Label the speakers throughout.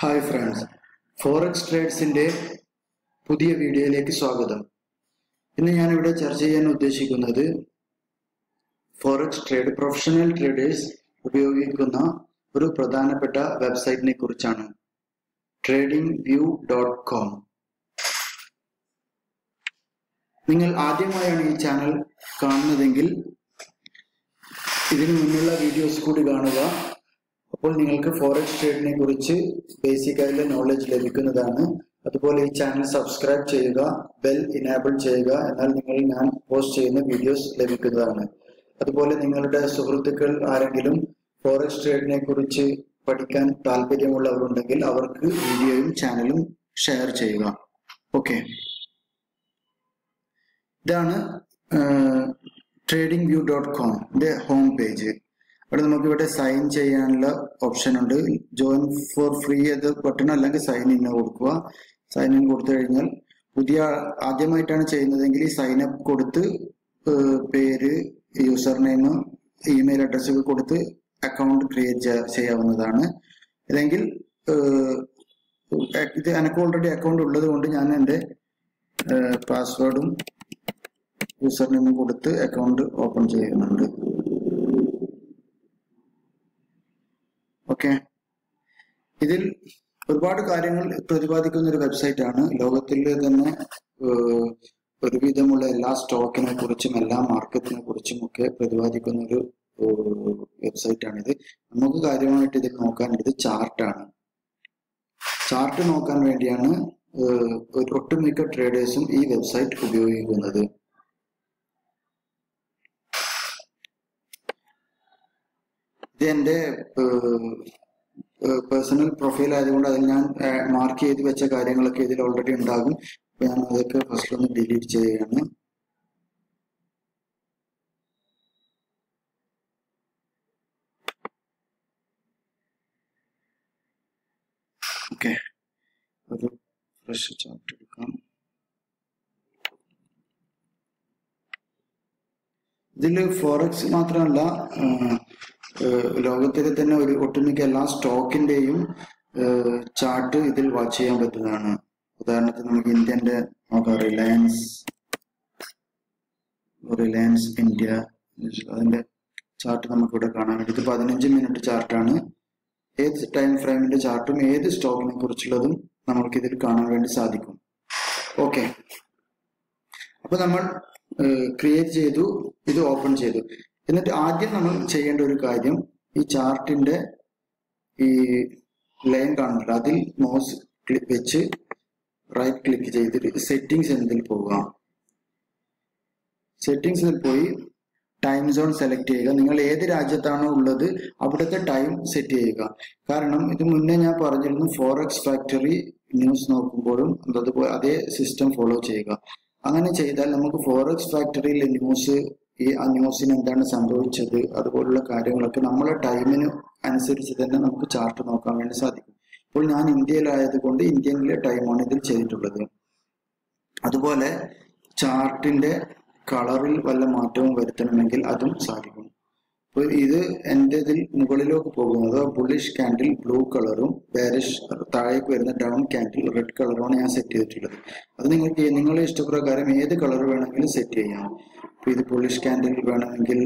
Speaker 1: hi friends forex ട്രേഡ്സിന്റെ പുതിയ വീഡിയോയിലേക്ക് സ്വാഗതം ഇന്ന് ഞാൻ ഇവിടെ ചർച്ച ചെയ്യാൻ ഉദ്ദേശിക്കുന്നത് ഫോറക്സ് ട്രേഡ് പ്രൊഫഷണൽ ട്രേഡേഴ്സ് ഉപയോഗിക്കുന്ന ഒരു പ്രധാനപ്പെട്ട വെബ്സൈറ്റിനെ കുറിച്ചാണ് ട്രേഡിംഗ് വ്യൂ ഡോട്ട് കോം നിങ്ങൾ ആദ്യമായാണ് ഈ ചാനൽ കാണുന്നതെങ്കിൽ ഇതിനു മുന്നുള്ള വീഡിയോസ് കൂടി കാണുക അപ്പോൾ നിങ്ങൾക്ക് ഫോറക്സ് ട്രേഡിനെ കുറിച്ച് ബേസിക് ആയിട്ടുള്ള നോളജ് ലഭിക്കുന്നതാണ് അതുപോലെ ഈ ചാനൽ സബ്സ്ക്രൈബ് ചെയ്യുക ബെൽ ഇനേബിൾ ചെയ്യുക എന്നാൽ നിങ്ങൾ ഞാൻ പോസ്റ്റ് ചെയ്യുന്ന വീഡിയോസ് ലഭിക്കുന്നതാണ് അതുപോലെ നിങ്ങളുടെ സുഹൃത്തുക്കൾ ആരെങ്കിലും ഫോറക്സ് ട്രേഡിനെ കുറിച്ച് പഠിക്കാൻ താല്പര്യമുള്ളവരുണ്ടെങ്കിൽ അവർക്ക് വീഡിയോയും ചാനലും ഷെയർ ചെയ്യുക ഓക്കെ ഇതാണ് ട്രേഡിംഗ് വ്യൂ ഡോട്ട് കോമിന്റെ ഹോം പേജ് അവിടെ നമുക്ക് ഇവിടെ സൈൻ ചെയ്യാനുള്ള ഓപ്ഷൻ ഉണ്ട് ജോയിൻ ഫോർ ഫ്രീ അത് ബട്ടൺ അല്ലെങ്കിൽ സൈൻ ഇൻ കൊടുക്കുക സൈൻ ഇൻ കൊടുത്തു കഴിഞ്ഞാൽ പുതിയ ആദ്യമായിട്ടാണ് ചെയ്യുന്നതെങ്കിൽ ഈ സൈൻ അപ്പ് കൊടുത്ത് പേര് യൂസർ നെയിം ഇമെയിൽ അഡ്രസ് ഒക്കെ കൊടുത്ത് അക്കൗണ്ട് ക്രിയേറ്റ് ചെയ്യാവുന്നതാണ് അല്ലെങ്കിൽ ഇത് എനിക്ക് ഓൾറെഡി അക്കൗണ്ട് ഉള്ളത് കൊണ്ട് ഞാൻ എൻ്റെ പാസ്വേഡും യൂസർ നെയിമും കൊടുത്ത് അക്കൗണ്ട് ഓപ്പൺ ചെയ്യുന്നുണ്ട് ഓക്കെ ഇതിൽ ഒരുപാട് കാര്യങ്ങൾ പ്രതിപാദിക്കുന്ന ഒരു വെബ്സൈറ്റ് ആണ് ലോകത്തിലെ തന്നെ ഒരുവിധമുള്ള എല്ലാ സ്റ്റോക്കിനെ കുറിച്ചും എല്ലാ മാർക്കറ്റിനെ കുറിച്ചും ഒക്കെ പ്രതിപാദിക്കുന്ന ഒരു വെബ്സൈറ്റ് ആണിത് നമുക്ക് കാര്യമായിട്ട് ഇതിൽ നോക്കാനുള്ളത് ചാർട്ടാണ് ചാർട്ട് നോക്കാൻ വേണ്ടിയാണ് ഒട്ടുമിക്ക ട്രേഡേഴ്സും ഈ വെബ്സൈറ്റ് ഉപയോഗിക്കുന്നത് ഇത് എൻ്റെ പേഴ്സണൽ പ്രൊഫൈൽ ആയതുകൊണ്ട് അതിൽ ഞാൻ മാർക്ക് ചെയ്ത് വെച്ച കാര്യങ്ങളൊക്കെ ഇതിൽ ഓൾറെഡി ഉണ്ടാകും ഞാൻ അതൊക്കെ ഫസ്റ്റ് ഒന്ന് ഡിലീറ്റ് ചെയ്യുകയാണ് ഓക്കെ ഒരു ഫ്രഷ് ചാർട്ട് എടുക്കാം ഇതിൽ ഫോറക്സ് മാത്രമല്ല ലോകത്തിലെ തന്നെ ഒരു ഒട്ടുമിക്ക എല്ലാ സ്റ്റോക്കിന്റെയും ചാർട്ട് ഇതിൽ വാച്ച് ചെയ്യാൻ പറ്റുന്നതാണ് ഉദാഹരണത്തിന് നമുക്ക് ഇന്ത്യന്റെ നോക്കാം റിലയൻസ് റിലയൻസ് ഇന്ത്യ അതിന്റെ ചാർട്ട് നമുക്ക് ഇവിടെ കാണാൻ വേണ്ടി ഇത് പതിനഞ്ച് മിനിറ്റ് ചാർട്ടാണ് ഏത് ടൈം ഫ്രെയിമിന്റെ ചാർട്ടും ഏത് സ്റ്റോക്കിനെ കുറിച്ചുള്ളതും നമുക്ക് ഇതിൽ കാണാൻ വേണ്ടി സാധിക്കും ഓക്കെ അപ്പൊ നമ്മൾ ക്രിയേറ്റ് ചെയ്തു ഇത് ഓപ്പൺ ചെയ്തു എന്നിട്ട് ആദ്യം നമ്മൾ ചെയ്യേണ്ട ഒരു കാര്യം ഈ ചാർട്ടിന്റെ ഈ ലൈൻ കാണുന്നില്ല അതിൽ മൗസ് വെച്ച് റൈറ്റ് ക്ലിക്ക് ചെയ്തിട്ട് സെറ്റിംഗ്സ് എന്നതിൽ പോവുക സെറ്റിംഗ്സിൽ പോയി ടൈം സോൺ സെലക്ട് ചെയ്യുക നിങ്ങൾ ഏത് രാജ്യത്താണോ ഉള്ളത് അവിടുത്തെ ടൈം സെറ്റ് ചെയ്യുക കാരണം ഇത് മുന്നേ ഞാൻ പറഞ്ഞിരുന്നു ഫോറക്സ് ഫാക്ടറി ന്യൂസ് നോക്കുമ്പോഴും അതുപോലെ അതേ സിസ്റ്റം ഫോളോ ചെയ്യുക അങ്ങനെ ചെയ്താൽ നമുക്ക് ഫോറക്സ് ഫാക്ടറിയിലെ ന്യൂസ് ഈ ആ ന്യൂസിന് എന്താണ് സംഭവിച്ചത് അതുപോലുള്ള കാര്യങ്ങളൊക്കെ നമ്മളെ ടൈമിന് അനുസരിച്ച് തന്നെ നമുക്ക് ചാർട്ട് നോക്കാൻ വേണ്ടി സാധിക്കും ഇപ്പോൾ ഞാൻ ഇന്ത്യയിലായത് കൊണ്ട് ഇന്ത്യയിലെ ടൈമാണ് ഇതിൽ ചെയ്തിട്ടുള്ളത് അതുപോലെ ചാർട്ടിന്റെ കളറിൽ വല്ല മാറ്റവും വരുത്തണമെങ്കിൽ അതും സാധിക്കും അപ്പോൾ ഇത് എൻ്റെ ഇതിൽ മുകളിലേക്ക് പോകുന്നത് ബുള്ളിഷ് ക്യാൻഡിൽ ബ്ലൂ കളറും ബാരിഷ് താഴേക്ക് വരുന്ന ഡൗൺ ക്യാൻഡിൽ റെഡ് കളറുമാണ് ഞാൻ സെറ്റ് ചെയ്തിട്ടുള്ളത് അത് നിങ്ങൾക്ക് നിങ്ങളുടെ ഇഷ്ടപ്രകാരം ഏത് കളർ വേണമെങ്കിലും സെറ്റ് ചെയ്യാം ഇപ്പൊ ഇത് ബുള്ളിഷ് ക്യാൻഡിൽ വേണമെങ്കിൽ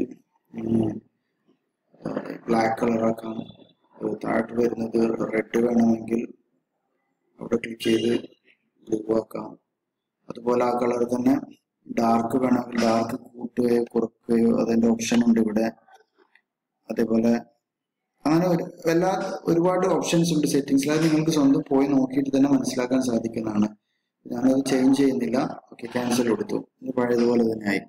Speaker 1: ബ്ലാക്ക് കളറാക്കാം താഴോട്ട് വരുന്നത് റെഡ് വേണമെങ്കിൽ അവിടെ ക്ലിക്ക് ചെയ്ത് ബ്ലൂ ആക്കാം അതുപോലെ ആ കളർ തന്നെ ഡാർക്ക് വേണമെങ്കിൽ ഡാർക്ക് കൂട്ടുകയോ കുറക്കുകയോ അതിന്റെ ഓപ്ഷൻ ഉണ്ട് ഇവിടെ അതേപോലെ അങ്ങനെ എല്ലാ ഒരുപാട് ഓപ്ഷൻസ് ഉണ്ട് സെറ്റിംഗ്സിൽ അത് നിങ്ങൾക്ക് സ്വന്തം പോയി നോക്കിയിട്ട് തന്നെ മനസ്സിലാക്കാൻ സാധിക്കുന്നതാണ് ഞാനത് ചേഞ്ച് ചെയ്യുന്നില്ല ഓക്കെ ക്യാൻസൽ കൊടുത്തു ഇത് പഴയതുപോലെ തന്നെ ആയി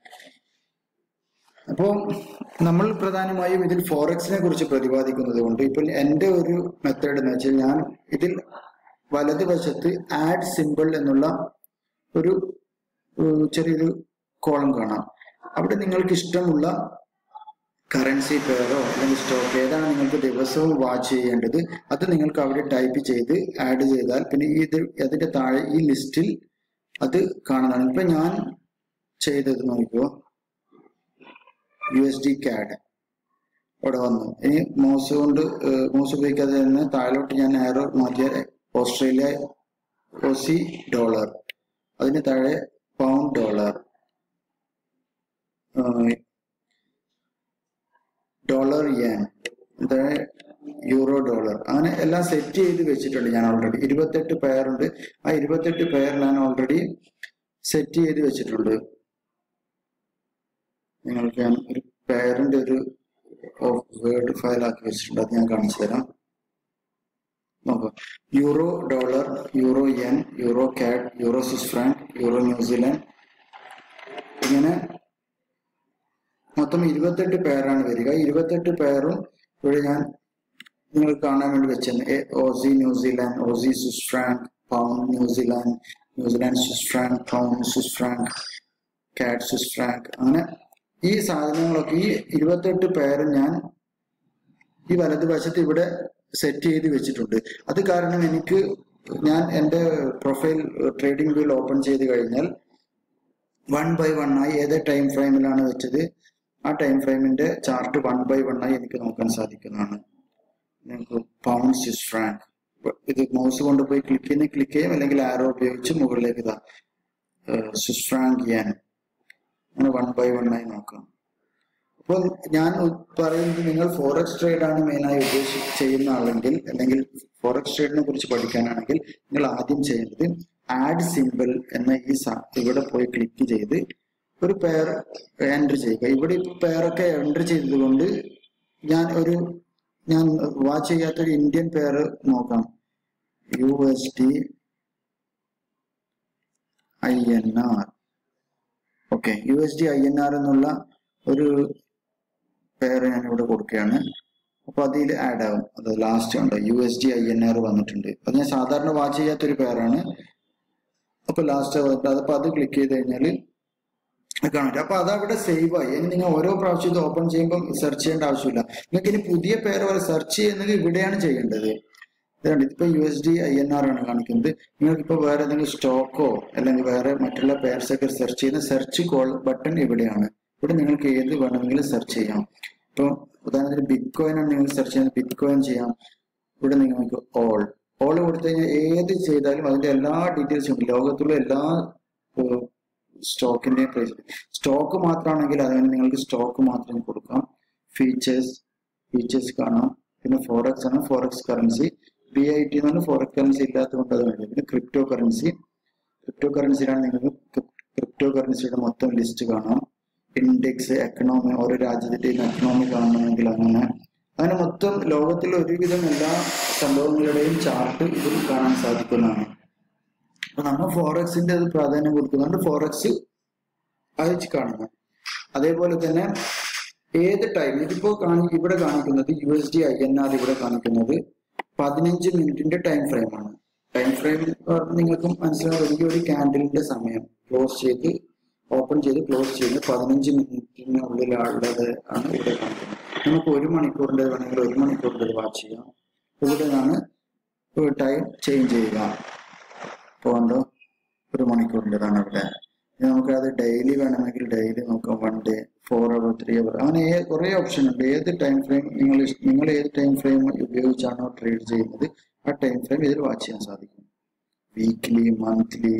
Speaker 1: അപ്പോൾ നമ്മൾ പ്രധാനമായും ഇതിൽ ഫോറക്സിനെ കുറിച്ച് പ്രതിപാദിക്കുന്നത് കൊണ്ട് ഇപ്പോൾ എൻ്റെ ഒരു മെത്തേഡ് എന്ന് വെച്ചാൽ ഞാൻ ഇതിൽ വലതുവശത്ത് ആഡ് സിമ്പിൾ എന്നുള്ള ഒരു ചെറിയൊരു കോളം കാണാം അവിടെ നിങ്ങൾക്ക് ഇഷ്ടമുള്ള കറൻസി പെയറോ അല്ലെങ്കിൽ സ്റ്റോക്ക് ഏതാണ് നിങ്ങൾക്ക് ദിവസവും വാച്ച് ചെയ്യേണ്ടത് അത് നിങ്ങൾക്ക് അവിടെ ടൈപ്പ് ചെയ്ത് ആഡ് ചെയ്താൽ പിന്നെ ഇത് അതിന്റെ താഴെ ഈ ലിസ്റ്റിൽ അത് കാണുന്നതാണ് ഇപ്പൊ ഞാൻ ചെയ്തത് നോക്കുമോ യു എസ് ഡി കാഡ് ഇവിടെ വന്നു ഇനി മൗസ് കൊണ്ട് മൗസ് ഉപയോഗിക്കാതെ തന്നെ താഴോട്ട് ഞാൻ ആരോ മാറ്റിയ ഓസ്ട്രേലിയ ഒസി ഡോളർ അതിന് താഴെ പൗണ്ട് ഡോളർ ഡോളർ yen താഴെ യൂറോ ഡോളർ അങ്ങനെ എല്ലാം സെറ്റ് ചെയ്ത് വെച്ചിട്ടുണ്ട് ഞാൻ ഓൾറെഡി ഇരുപത്തെട്ട് പെയറുണ്ട് ആ ഇരുപത്തെട്ട് പെയർ ഞാൻ ഓൾറെഡി സെറ്റ് ചെയ്ത് വെച്ചിട്ടുണ്ട് നിങ്ങൾക്ക് ഞാൻ ഒരു പെയറിന്റെ ഒരു വേർഡ് ഫയൽ ആക്കി വെച്ചിട്ടുണ്ട് അത് ഞാൻ കാണിച്ചു തരാം നോക്കാം euro dollar euro yen euro CAD euro Swiss franc euro New Zealand ഇങ്ങനെ മൊത്തം ഇരുപത്തെട്ട് പേരാണ് വരിക ഇരുപത്തെട്ട് പേരും ഇവിടെ ഞാൻ നിങ്ങൾ കാണാൻ വേണ്ടി വെച്ചിരുന്നു Aussie New Zealand Aussie Swiss franc pound New Zealand New Zealand Swiss franc pound Swiss franc CAD Swiss franc അങ്ങനെ ഈ സാധനങ്ങളൊക്കെ ഈ ഇരുപത്തെട്ട് പേര് ഞാൻ ഈ വലതുവശത്ത് ഇവിടെ സെറ്റ് ചെയ്ത് വെച്ചിട്ടുണ്ട് അത് കാരണം എനിക്ക് ഞാൻ എൻ്റെ പ്രൊഫൈൽ ട്രേഡിംഗ് വീൽ ഓപ്പൺ ചെയ്ത് കഴിഞ്ഞാൽ വൺ ബൈ വൺ ആയി ഏത് ടൈം ഫ്രെയിമിലാണ് വെച്ചത് ആ ടൈം ഫ്രെയിമിന്റെ ചാർട്ട് വൺ ബൈ വൺ ആയി എനിക്ക് നോക്കാൻ സാധിക്കുന്നതാണ് നിങ്ങൾക്ക് പൗണ്ട് സ്വിസ് ഫ്രാങ്ക് ഇത് മൗസ് കൊണ്ടുപോയി ക്ലിക്ക് ചെയ്യുന്ന ക്ലിക്ക് ചെയ്യും അല്ലെങ്കിൽ ആരോ ഉപയോഗിച്ച് മുകളിലേക്ക് ഇതാ സ്വിസ് ഫ്രാങ്ക് യാൻ അങ്ങനെ വൺ ബൈ വൺ ആയി നോക്കാം അപ്പോൾ ഞാൻ പറയുന്നത് നിങ്ങൾ ഫോറക്സ് ട്രേഡ് ആണ് മെയിനായി ഉദ്ദേശി ചെയ്യുന്ന ആളെങ്കിൽ അല്ലെങ്കിൽ ഫോറക്സ് ട്രേഡിനെ കുറിച്ച് പഠിക്കാനാണെങ്കിൽ നിങ്ങൾ ആദ്യം ചെയ്യേണ്ടത് ആഡ് സിമ്പിൾ എന്ന ഈ ഇവിടെ പോയി ക്ലിക്ക് ചെയ്ത് ഒരു പെയർ എൻട്രി ചെയ്യുക ഇവിടെ ഇപ്പോൾ പെയറൊക്കെ എൻട്രി ചെയ്തതുകൊണ്ട് ഞാൻ ഒരു ഞാൻ വാച്ച് ചെയ്യാത്ത ഒരു ഇന്ത്യൻ പെയർ നോക്കാം U S T I N R okay U S D I N R എന്നുള്ള ഒരു പെയർ ഞാൻ ഇവിടെ കൊടുക്കുകയാണ് അപ്പൊ അതിൽ ആഡ് ആവും അത് ലാസ്റ്റ് ഉണ്ട് U S D I N R വന്നിട്ടുണ്ട് അത് ഞാൻ സാധാരണ വാച്ച് ചെയ്യാത്തൊരു പെയറാണ് അപ്പൊ ലാസ്റ്റ് അപ്പൊ അത് ക്ലിക്ക് ചെയ്ത് കഴിഞ്ഞാൽ കാണാം അപ്പൊ അത് അവിടെ സേവ് ആയി ഇനി നിങ്ങൾ ഓരോ പ്രാവശ്യം ഇത് ഓപ്പൺ ചെയ്യുമ്പോൾ സെർച്ച് ചെയ്യേണ്ട ആവശ്യമില്ല നിങ്ങൾക്ക് ഇനി പുതിയ പേർ വരെ സെർച്ച് ചെയ്യുന്നത് ഇവിടെയാണ് ചെയ്യേണ്ടത് ഇതുണ്ട് ഇതിപ്പോ U S D I N R ആണ് കാണിക്കുന്നത് നിങ്ങൾക്കിപ്പോ വേറെ ഏതെങ്കിലും സ്റ്റോക്കോ അല്ലെങ്കിൽ വേറെ മറ്റുള്ള പേർസ് ഒക്കെ സെർച്ച് ചെയ്യുന്ന സെർച്ച് കോൾ ബട്ടൺ ഇവിടെയാണ് ഇവിടെ നിങ്ങൾക്ക് ഏത് വേണമെങ്കിലും സെർച്ച് ചെയ്യാം ഇപ്പോൾ ഉദാഹരണത്തിന് ബിറ്റ് കോയിൻ ആണ് നിങ്ങൾ സെർച്ച് ചെയ്യുന്നത് ബിറ്റ് കോയിൻ ചെയ്യാം ഇവിടെ നിങ്ങൾക്ക് ഓൾ ഓൾ കൊടുത്തു കഴിഞ്ഞാൽ ഏത് ചെയ്താലും അതിന്റെ എല്ലാ ഡീറ്റെയിൽസും ഉണ്ട് ലോകത്തുള്ള എല്ലാ സ്റ്റോക്കിന്റെയും പ്രൈസ് സ്റ്റോക്ക് മാത്രമാണെങ്കിൽ അതിന് നിങ്ങൾക്ക് സ്റ്റോക്ക് മാത്രം കൊടുക്കാം ഫീച്ചേഴ്സ് ഫീച്ചേഴ്സ് കാണാം പിന്നെ ഫോറക്സ് ആണ് forex currency B I T എന്നാണ് ഫോറക്സ് കറൻസി ഇല്ലാത്തതുകൊണ്ട് അത് വേണ്ടി പിന്നെ ക്രിപ്റ്റോ കറൻസി ക്രിപ്റ്റോ കറൻസിയിലാണ് നിങ്ങൾക്ക് ക്രിപ്റ്റോ കറൻസിയുടെ മൊത്തം ലിസ്റ്റ് കാണാം ഇൻഡെക്സ് എക്കണോമി ഓരോ രാജ്യത്തിന്റെയും എക്കണോമി കാണണമെങ്കിൽ അങ്ങനെ അങ്ങനെ മൊത്തം ലോകത്തിലെ ഒരുവിധം എല്ലാ സംഭവങ്ങളുടെയും ചാർട്ട് ഇതിൽ കാണാൻ സാധിക്കുന്നതാണ് അപ്പൊ നമ്മൾ ഫോറക്സിന്റെ അത് പ്രാധാന്യം കൊടുക്കുന്നുണ്ട് ഫോറക്സ് അയച്ച് കാണുന്നു അതേപോലെ തന്നെ ഏത് ടൈം ഇതിപ്പോ കാണി ഇവിടെ കാണിക്കുന്നത് U S D I N R ഇവിടെ കാണിക്കുന്നത് പതിനഞ്ച് മിനിറ്റിന്റെ ടൈം ഫ്രെയിമാണ് ടൈം ഫ്രെയിം നിങ്ങൾക്ക് മനസ്സിലാവും ഈ ഒരു ക്യാൻഡലിന്റെ സമയം ക്ലോസ് ചെയ്ത് ഓപ്പൺ ചെയ്ത് ക്ലോസ് ചെയ്ത് പതിനഞ്ച് മിനിറ്റിനുള്ളിലുള്ളത് ആണ് ഇവിടെ കാണിക്കുന്നത് നമുക്ക് ഒരു മണിക്കൂറിന്റെ വേണമെങ്കിൽ ഒരു മണിക്കൂറിന്റെ വാച്ച് ചെയ്യാം ഇവിടെയാണ് ടൈം ചേഞ്ച് ചെയ്യുക പോകണ്ടോ ഒരു മണിക്കൂറിൻ്റെതാണ് ഇവിടെ നമുക്ക് അത് ഡെയിലി വേണമെങ്കിൽ ഡെയിലി നോക്കാം one day four hour three hour അങ്ങനെ കുറേ ഓപ്ഷൻ ഉണ്ട് ഏത് ടൈം ഫ്രെയിം നിങ്ങൾ നിങ്ങൾ ഏത് ടൈം ഫ്രെയിം ഉപയോഗിച്ചാണോ ട്രേഡ് ചെയ്യുന്നത് ആ ടൈം ഫ്രെയിം ഇതിൽ വാച്ച് ചെയ്യാൻ സാധിക്കും വീക്ക്ലി മന്ത്ലി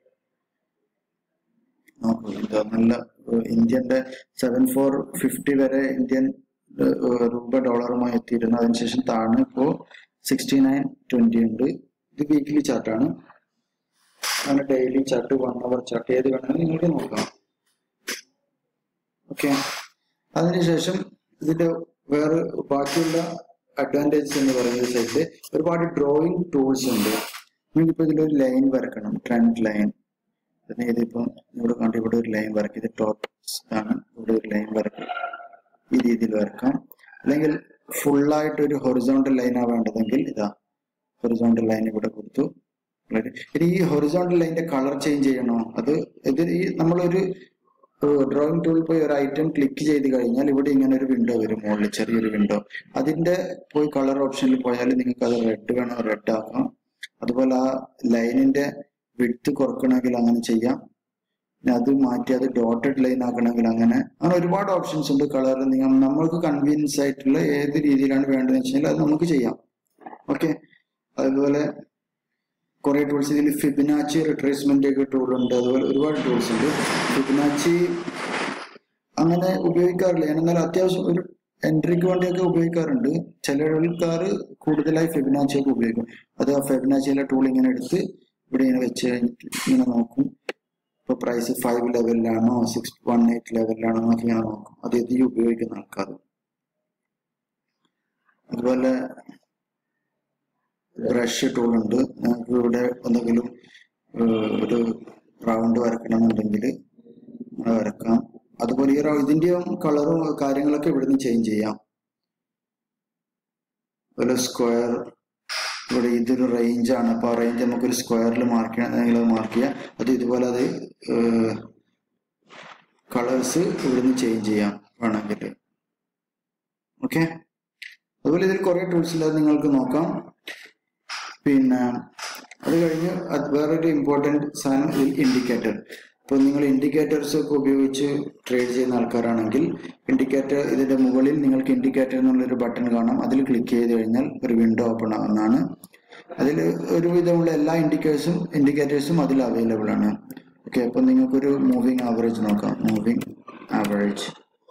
Speaker 1: നോക്കൂ ഇത് നല്ല ഇന്ത്യന്റെ സെവൻ ഫോർ ഫിഫ്റ്റി വരെ ഇന്ത്യൻ രൂപ ഡോളറുമായി എത്തിയിരുന്നു അതിനുശേഷം താഴ്ന്ന് ഇപ്പോൾ സിക്സ്റ്റി നയൻ ട്വന്റി ഉണ്ട് ഇത് വീക്ക്ലി ചാർട്ടാണ് അങ്ങനെ daily chart one hour chart ഏത് വേണമെങ്കിലും നിങ്ങൾക്ക് നോക്കാം ഓക്കെ അതിനുശേഷം ഇതിന്റെ വേറെ ബാക്കിയുള്ള അഡ്വാൻറ്റേജസ് എന്ന് പറയുന്ന സൈഡിൽ ഒരുപാട് ഡ്രോയിങ് ടൂൾസ് ഉണ്ട് നിങ്ങൾക്കിപ്പോൾ ഇതിലൊരു ലൈൻ വരക്കണം ട്രെൻഡ് ലൈൻ പിന്നെ ഇതിപ്പം ഇവിടെ കണ്ട് ഇവിടെ ഒരു ലൈൻ വരയ്ക്കും ഇത് ടോപ്പ് ആണ് ഇവിടെ ഒരു ലൈൻ വരയ്ക്കും ഈ രീതിയിൽ വരക്കാം അല്ലെങ്കിൽ ഫുള്ളായിട്ട് ഒരു ഹൊറിസോണ്ടൽ ലൈനാണ് വേണ്ടതെങ്കിൽ ഇതാ ഹൊറിസോണ്ടൽ ലൈൻ ഇവിടെ കൊടുത്തു ഇനി ഈ ഹൊറിസോണ്ടൽ ലൈനിന്റെ കളർ ചേഞ്ച് ചെയ്യണോ അത് ഇത് ഈ നമ്മളൊരു ഡ്രോയിങ് ടൂൾ പോയി ഒരു ഐറ്റം ക്ലിക്ക് ചെയ്ത് കഴിഞ്ഞാൽ ഇവിടെ ഇങ്ങനെ ഒരു വിൻഡോ വരും മുകളിൽ ചെറിയൊരു വിൻഡോ അതിന്റെ പോയി കളർ ഓപ്ഷനിൽ പോയാൽ നിങ്ങൾക്ക് അത് റെഡ് വേണം റെഡ് ആക്കാം അതുപോലെ ആ ലൈനിന്റെ വിഡ്ത്ത് കുറക്കണമെങ്കിൽ അങ്ങനെ ചെയ്യാം പിന്നെ അത് മാറ്റി അത് ഡോട്ടഡ് ലൈൻ ആക്കണമെങ്കിൽ അങ്ങനെ അങ്ങനെ ഒരുപാട് ഓപ്ഷൻസ് ഉണ്ട് കളർ നിങ്ങൾ നമ്മൾക്ക് കൺവീനിയൻസ് ആയിട്ടുള്ള ഏത് രീതിയിലാണ് വേണ്ടതെന്ന് വെച്ചാൽ അത് നമുക്ക് ചെയ്യാം ഓക്കെ അതുപോലെ കുറെ ടൂൾസ് ഇതിൽ ഫിബിനാച്ചി റിട്രേസ്മെന്റ് ഒക്കെ ടൂൾ ഉണ്ട് അതുപോലെ ഒരുപാട് ടൂൾസ് ഉണ്ട് ഫിബിനാച്ചി അങ്ങനെ ഉപയോഗിക്കാറില്ല ഞാൻ എന്നാൽ അത്യാവശ്യം ഒരു എൻട്രിക്ക് വേണ്ടിയൊക്കെ ഉപയോഗിക്കാറുണ്ട് ചില ആൾക്കാർ കൂടുതലായി ഫെബിനാച്ചി ഒക്കെ ഉപയോഗിക്കും അത് ആ ഫെബിനാച്ചിയിലെ ടൂൾ ഇങ്ങനെ എടുത്ത് ഇവിടെ ഇങ്ങനെ വെച്ച് കഴിഞ്ഞിട്ട് ഇങ്ങനെ നോക്കും ഇപ്പൊ പ്രൈസ് ഫൈവ് ലെവലിലാണോ സിക്സ് വൺ എയ്റ്റ് ലെവലിലാണോ എന്നൊക്കെ ഇങ്ങനെ നോക്കും അത് ഇത് ഉപയോഗിക്കുന്ന ആൾക്കാർ അതുപോലെ ബ്രഷ് ടൂൾ ഉണ്ട് നിങ്ങൾക്ക് ഇവിടെ എന്തെങ്കിലും ഏഹ്, ഒരു റൗണ്ട് വരക്കണമെന്നുണ്ടെങ്കിൽ അങ്ങനെ വരക്കാം അതുപോലെ ഈ റൗ- ഇതിന്റെയും കളറും കാര്യങ്ങളൊക്കെ ഇവിടുന്ന് ചേഞ്ച് ചെയ്യാം അതുപോലെ സ്ക്വയർ ഇവിടെ ഇതൊരു റേഞ്ച് ആണ് അപ്പൊ ആ റേഞ്ച് നമുക്കൊരു സ്ക്വയറിൽ മാർക്ക് ചെയ്യണമെങ്കിൽ അത് മാർക്ക് ചെയ്യാം അത് ഇതുപോലെ അത് കളേഴ്സ് ഇവിടുന്ന് ചേഞ്ച് ചെയ്യാം വേണമെങ്കിൽ ഓക്കെ അതുപോലെ ഇതിൽ കുറെ ടൂൾസ് ഉണ്ട് അത് നിങ്ങൾക്ക് നോക്കാം പിന്നെ അത് കഴിഞ്ഞ് അത് വേറൊരു ഇമ്പോർട്ടൻറ്റ് സാധനം ഇൻഡിക്കേറ്റർ ഇപ്പോൾ നിങ്ങൾ ഇൻഡിക്കേറ്റേഴ്സ് ഒക്കെ ഉപയോഗിച്ച് ട്രേഡ് ചെയ്യുന്ന ആൾക്കാരാണെങ്കിൽ ഇൻഡിക്കേറ്റർ ഇതിന്റെ മുകളിൽ നിങ്ങൾക്ക് ഇൻഡിക്കേറ്റർ എന്നുള്ളൊരു ബട്ടൺ കാണാം അതിൽ ക്ലിക്ക് ചെയ്ത് കഴിഞ്ഞാൽ ഒരു വിൻഡോ ഓപ്പൺ ആവുന്നതാണ് അതിൽ ഒരുവിധമുള്ള എല്ലാ ഇൻഡിക്കേഴ്സും ഇൻഡിക്കേറ്റേഴ്സും അതിൽ അവൈലബിൾ ആണ് ഓക്കെ അപ്പോൾ നിങ്ങൾക്കൊരു മൂവിങ് ആവറേജ് നോക്കാം മൂവിങ് ആവറേജ്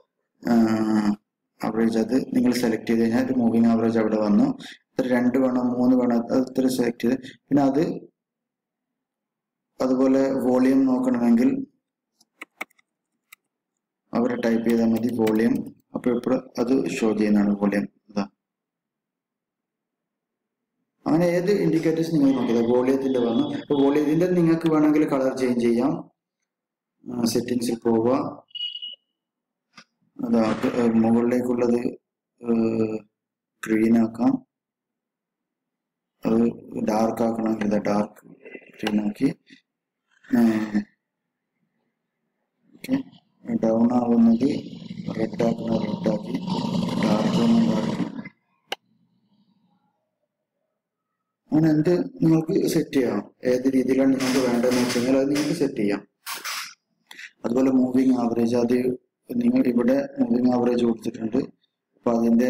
Speaker 1: ആവറേജ് അത് നിങ്ങൾ സെലക്ട് ചെയ്ത് കഴിഞ്ഞാൽ ഒരു മൂവിങ് ആവറേജ് അവിടെ വന്നു ഇത്ര രണ്ട് വേണം മൂന്ന് വേണം അത് ഇത്ര സെലക്ട് ചെയ്ത് പിന്നെ അത് അതുപോലെ വോളിയം നോക്കണമെങ്കിൽ അവിടെ ടൈപ്പ് ചെയ്താൽ മതി വോളിയം അപ്പോൾ ഇപ്പോൾ അത് ഷോ ചെയ്യുന്നതാണ് വോളിയം ഇതാ അങ്ങനെ ഏത് ഇൻഡിക്കേറ്റേഴ്സ് നിങ്ങൾ നോക്കിയത് വോളിയത്തിന്റെ വന്നു അപ്പോൾ വോളിയത്തിന്റെ നിങ്ങൾക്ക് വേണമെങ്കിൽ കളർ ചേഞ്ച് ചെയ്യാം സെറ്റിങ്സിൽ പോവുക അതാ ഏർ മുകളിലേക്കുള്ളത് ഗ്രീൻ ആക്കാം അത് ഡാർക്ക് ആക്കണമെങ്കിൽ ഇതാ ഡാർക്ക് ഗ്രീൻ ആക്കി ഓക്കെ ഡൗൺ ആവുന്നത് റെഡ് ആക്കുന്ന റെഡ് ആക്കി ഡാർക്ക് ആവുന്ന ഡാർക്ക് അങ്ങനെ എന്ത് നിങ്ങൾക്ക് സെറ്റ് ചെയ്യാം ഏത് രീതിയിലാണ് നിങ്ങൾക്ക് വേണ്ടതെന്ന് വെച്ച് കഴിഞ്ഞാൽ അത് നിങ്ങൾക്ക് സെറ്റ് ചെയ്യാം അതുപോലെ മൂവിങ് ആവറേജ് അത് നിങ്ങൾ ഇവിടെ മൂവിങ് ആവറേജ് കൊടുത്തിട്ടുണ്ട് അപ്പൊ അതിന്റെ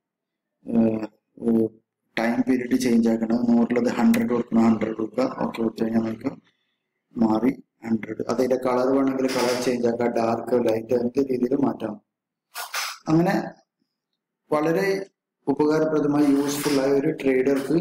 Speaker 1: ടൈം പീരീഡ് ചേഞ്ച് ആക്കണം നൂറിലത് ഹൺഡ്രഡ് കൊടുക്കണം ഹൺഡ്രഡ് കൊടുക്കുക ഓക്കെ കൊടുത്തു കഴിഞ്ഞാൽ നമുക്ക് മാറി ഹൺഡ്രഡ് അതിന്റെ കളർ വേണമെങ്കിൽ കളർ ചേഞ്ച് ആക്കാം ഡാർക്ക് ലൈറ്റ് എന്ത് രീതിയിൽ മാറ്റാം അങ്ങനെ വളരെ ഉപകാരപ്രദമായി യൂസ്ഫുൾ ആയ ഒരു ട്രേഡർക്ക്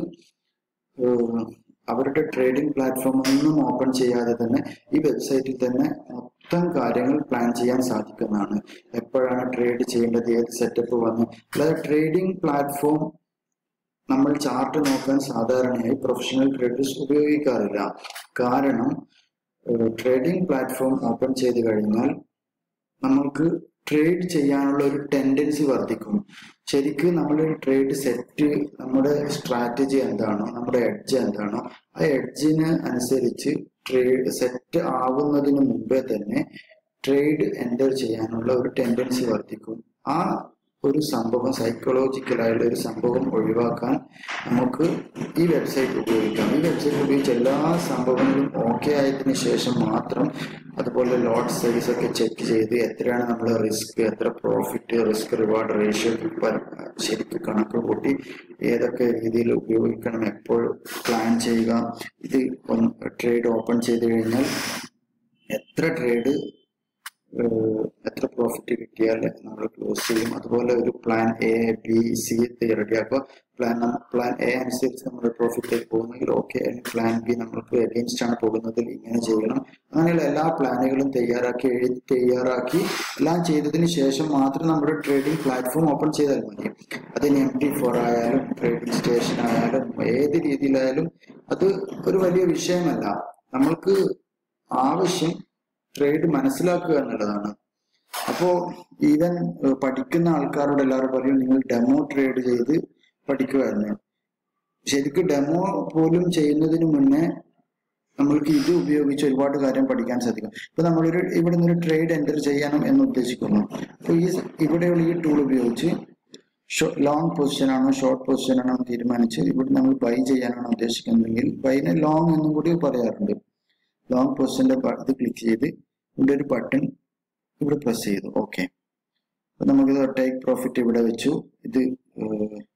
Speaker 1: അവരുടെ ട്രേഡിംഗ് പ്ലാറ്റ്ഫോം ഒന്നും ഓപ്പൺ ചെയ്യാതെ തന്നെ ഈ വെബ്സൈറ്റിൽ തന്നെ മൊത്തം കാര്യങ്ങൾ പ്ലാൻ ചെയ്യാൻ സാധിക്കുന്നതാണ് എപ്പോഴാണ് ട്രേഡ് ചെയ്യേണ്ടത് ഏത് സെറ്റപ്പ് വന്ന് അല്ലാതെ ട്രേഡിംഗ് പ്ലാറ്റ്ഫോം നമ്മൾ ചാർട്ട് നോക്കാൻ സാധാരണയായി പ്രൊഫഷണൽ ട്രേഡേഴ്സ് ഉപയോഗിക്കാറില്ല കാരണം ട്രേഡിംഗ് പ്ലാറ്റ്ഫോം ഓപ്പൺ ചെയ്ത് കഴിഞ്ഞാൽ നമ്മൾക്ക് ട്രേഡ് ചെയ്യാനുള്ള ഒരു ടെൻഡൻസി വർദ്ധിക്കും ശരിക്കും നമ്മളൊരു ട്രേഡ് സെറ്റ് നമ്മുടെ സ്ട്രാറ്റജി എന്താണോ നമ്മുടെ എഡ്ജ് എന്താണോ ആ എഡ്ജിന് അനുസരിച്ച് ട്രേഡ് സെറ്റ് ആവുന്നതിന് മുമ്പേ തന്നെ ട്രേഡ് എൻ്റർ ചെയ്യാനുള്ള ഒരു ടെൻഡൻസി വർദ്ധിക്കും ആ ഒരു സംഭവം സൈക്കോളജിക്കലായുള്ള ഒരു സംഭവം ഒഴിവാക്കാൻ നമുക്ക് ഈ വെബ്സൈറ്റ് ഉപയോഗിക്കാം ഈ വെബ്സൈറ്റ് ഉപയോഗിച്ച് എല്ലാ സംഭവങ്ങളും ഓക്കെ ആയതിനു ശേഷം മാത്രം അതുപോലെ ലോട്ട് സൈസ് ഒക്കെ ചെക്ക് ചെയ്ത് എത്രയാണ് നമ്മൾ റിസ്ക് എത്ര പ്രോഫിറ്റ് റിസ്ക് റിവാർഡ് റേഷ്യോ ശരിക്കും കണക്ക് കൂട്ടി ഏതൊക്കെ രീതിയിൽ ഉപയോഗിക്കണം എപ്പോൾ പ്ലാൻ ചെയ്യുക ഇത് ട്രേഡ് ഓപ്പൺ ചെയ്ത് കഴിഞ്ഞാൽ എത്ര ട്രേഡ് എത്ര പ്രോഫിറ്റ് കിട്ടിയാൽ നമ്മൾ ക്ലോസ് ചെയ്യും അതുപോലെ ഒരു പ്ലാൻ എ ബി സി റെഡിയാക്കുക പ്ലാൻ പ്ലാൻ എ അനുസരിച്ച് നമ്മൾ പ്രോഫിറ്റിലേക്ക് പോകുന്നെങ്കിൽ ഓക്കെ പ്ലാൻ ബി നമ്മൾക്ക് അഗെയിൻസ്റ്റ് ആണ് പോകുന്നതിൽ ഇങ്ങനെ ചെയ്യണം അങ്ങനെയുള്ള എല്ലാ പ്ലാനുകളും തയ്യാറാക്കി എഴുതി തയ്യാറാക്കി എല്ലാം ചെയ്തതിന് ശേഷം മാത്രം നമ്മുടെ ട്രേഡിംഗ് പ്ലാറ്റ്ഫോം ഓപ്പൺ ചെയ്താൽ മതി അതിന് എം ടി ഫോർ ആയാലും ട്രേഡിംഗ് സ്റ്റേഷൻ ആയാലും ഏത് രീതിയിലായാലും അത് ഒരു വലിയ വിഷയമല്ല നമ്മൾക്ക് ആവശ്യം ട്രേഡ് മനസ്സിലാക്കുക എന്നുള്ളതാണ് അപ്പോ ഈവൻ പഠിക്കുന്ന ആൾക്കാരോട് എല്ലാവരും പറയും നിങ്ങൾ ഡെമോ ട്രേഡ് ചെയ്ത് പഠിക്കുക എന്ന് ശരിക്കും ഡെമോ പോലും ചെയ്യുന്നതിന് മുന്നേ നമ്മൾക്ക് ഇത് ഉപയോഗിച്ച് ഒരുപാട് കാര്യം പഠിക്കാൻ സാധിക്കും ഇപ്പൊ നമ്മളൊരു ഇവിടെ നിന്ന് ഒരു ട്രേഡ് എൻ്റർ ചെയ്യണം എന്ന് ഉദ്ദേശിക്കുന്നു അപ്പൊ ഈ ഇവിടെയുള്ള ഈ ടൂൾ ഉപയോഗിച്ച് ലോങ് പൊസിഷൻ ആണോ ഷോർട്ട് പൊസിഷൻ ആണോ തീരുമാനിച്ച് ഇവിടെ നമ്മൾ ബൈ ചെയ്യാനാണ് ഉദ്ദേശിക്കുന്നതെങ്കിൽ ബൈനെ ലോങ് എന്നും കൂടി പറയാറുണ്ട് ലോങ് പൊസിഷന്റെ ഇത് ക്ലിക്ക് ചെയ്ത് ഇവിടെ ഒരു ബട്ടൺ ഇവിടെ പ്രസ് ചെയ്തു ഓക്കെ അപ്പൊ നമുക്കിത് ടേക്ക് പ്രോഫിറ്റ് ഇവിടെ വെച്ചു ഇത്